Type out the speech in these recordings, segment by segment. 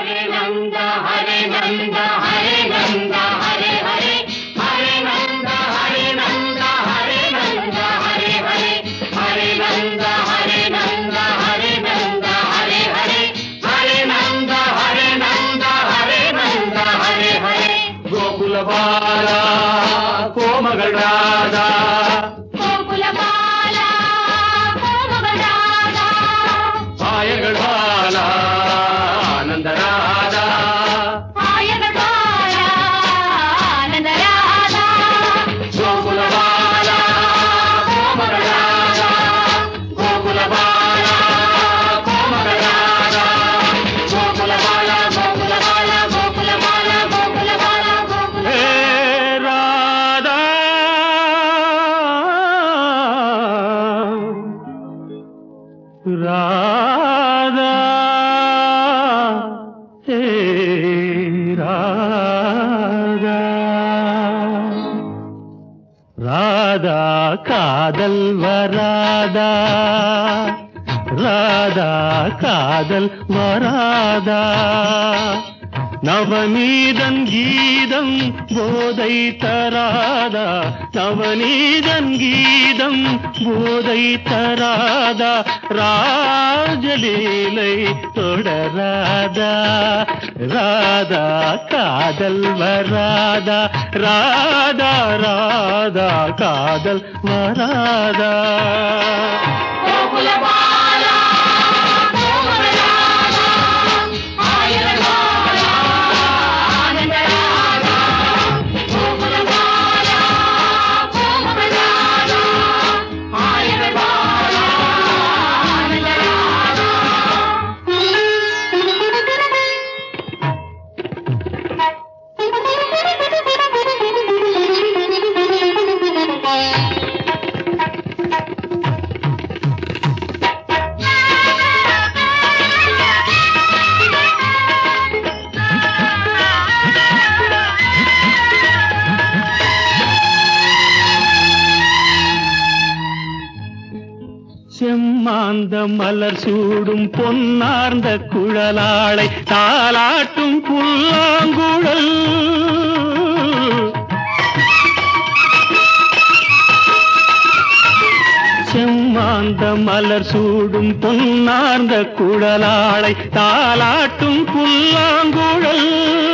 ஹரே நந்த ஹரே நந்த ஹரே நந்த ஹரே ஹரே ஹரே நந்த ஹரே நந்த ஹரே நந்த ஹரே ஹரே ஹரே நந்த ஹரே நந்த ஹரே நந்த ஹரே ஹரே ஹரே நந்த ஹரே நந்த ஹரே நந்த ஹரே ஹரே கோகுல பாலா கோமகள் ராதா கோகுலபாலா கோமகராதா ஆயர்கள் பாலா ஆனந்த ராதா ஆயகபாலா ஆனந்தராதா கோகுல பாலா கோமகள் ராதா கோகுல பாலா கோமகள் ராதா கோகுலபாலா கோகுலபாலா கோகுலபாலா கோகுலபாலா கோகுல ஹே ராதா ராதா ஹே ராதா ராதா காதல் வராதா ராதா காதல் வராதா நவநீதன் கீதம் போதை தராதா நவநீதன் கீதம் போதை தராதா ராஜலீலை தொடராதா ராதா காதல் வராதா ராதா ராதா காதல் வராதா கோகுலபாலா கோமகராதா ஆயகபாலா ஆனந்தராதா கோகுலபாலா கோமகராதா ஆயகபாலா ஆனந்தராதா செம்மாந்த மலர் சூடும் பொன்னார்ந்த குழலாளை தாலாட்டும் புல்லாங்குழல் செம்மாந்த மலர் சூடும் பொன்னார்ந்த குழலாளை தாலாட்டும் புல்லாங்குழல்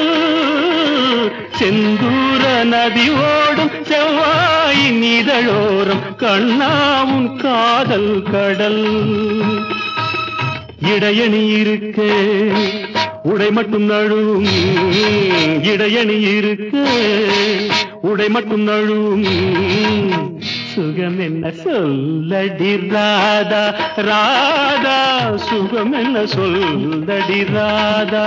செந்தூர நதி ஓடும் செவ்வாயின் இதழோரம் கண்ணாவும் காதல் கடல் இடையணி இருக்க உடை மட்டும் நழுவும் இடையணி இருக்க உடை மட்டும் நழுவும் சுகம் என்ன சொல்லடி ராதா ராதா சுகம் என்ன சொல்லடி ராதா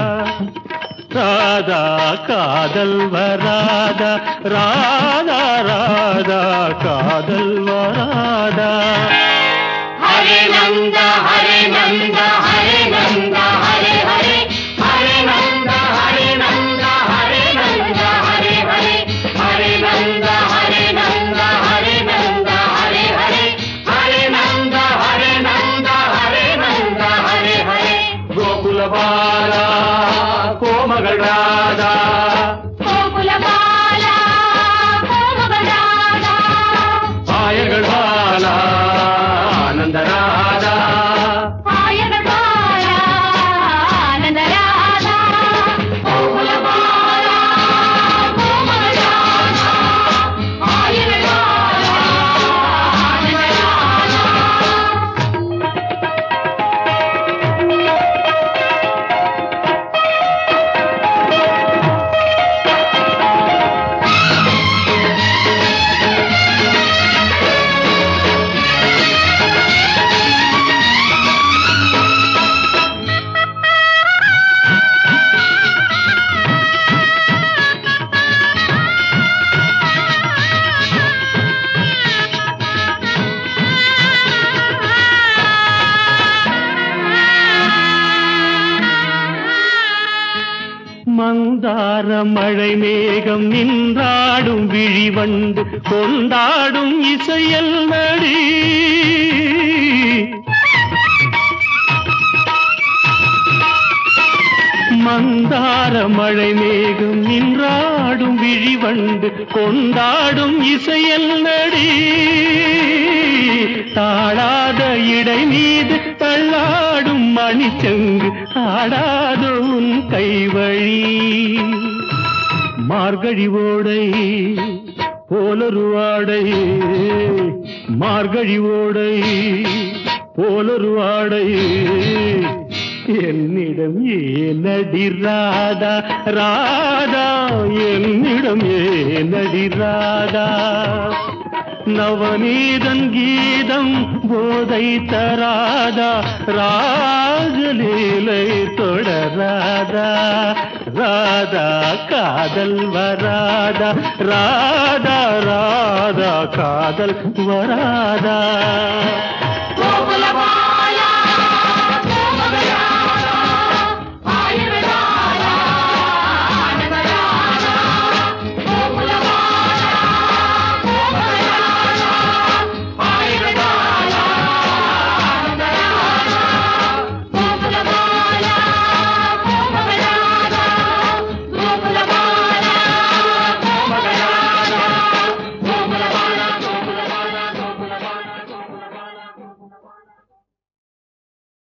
ராதா காதல் வராதா ராதா ராதா காதல் வராதா ஹரே நந்த ஹரே நந்த ஹரே நந்த ஹரே ஹரே ஹரே நந்த ஹரே நந்த ஹரே நந்த ஹரே ஹரே ஹரே நந்த ஹரே நந்த ஹரே நந்த ஹரே ஹரே ஹரே நந்த ஹரே நந்த ஹரே நந்த ஹரே ஹரே கோகுல பாலா கோமகள் ராதா கோகுலபாலா கோமகராதா ஆயர்கள் பாலா ஆனந்த ராதா ஆயகபாலா ஆனந்தராதா கோகுலபாலா கோமகராதா ஆயகபாலா ஆனந்தராதா மந்தார மழை மேகம் நின்றாடும் விழிவண்டு கொண்டாடும் இசையல் நடி மந்தார மழை மேகம் நின்றாடும் விழிவண்டு கொண்டாடும் இசையல் நடி தாழாத இடை மீது தள்ளாடும் மணிச்சங்கு ஆடாதோ உன் கைவழி மார்கழி ஓடை போலொரு ஆடை மார்கழி ஓடை போலொரு ஆடை என்னிடம் ஏனடி ராதா ராதா என்னிடம் ஏனடி ராதா நவநீதன் கீதம் போதை தராதா ராஜலீலை தொடராதா ராதா காதல் வராதா ராதா ராதா காதல் வராதா கோகுல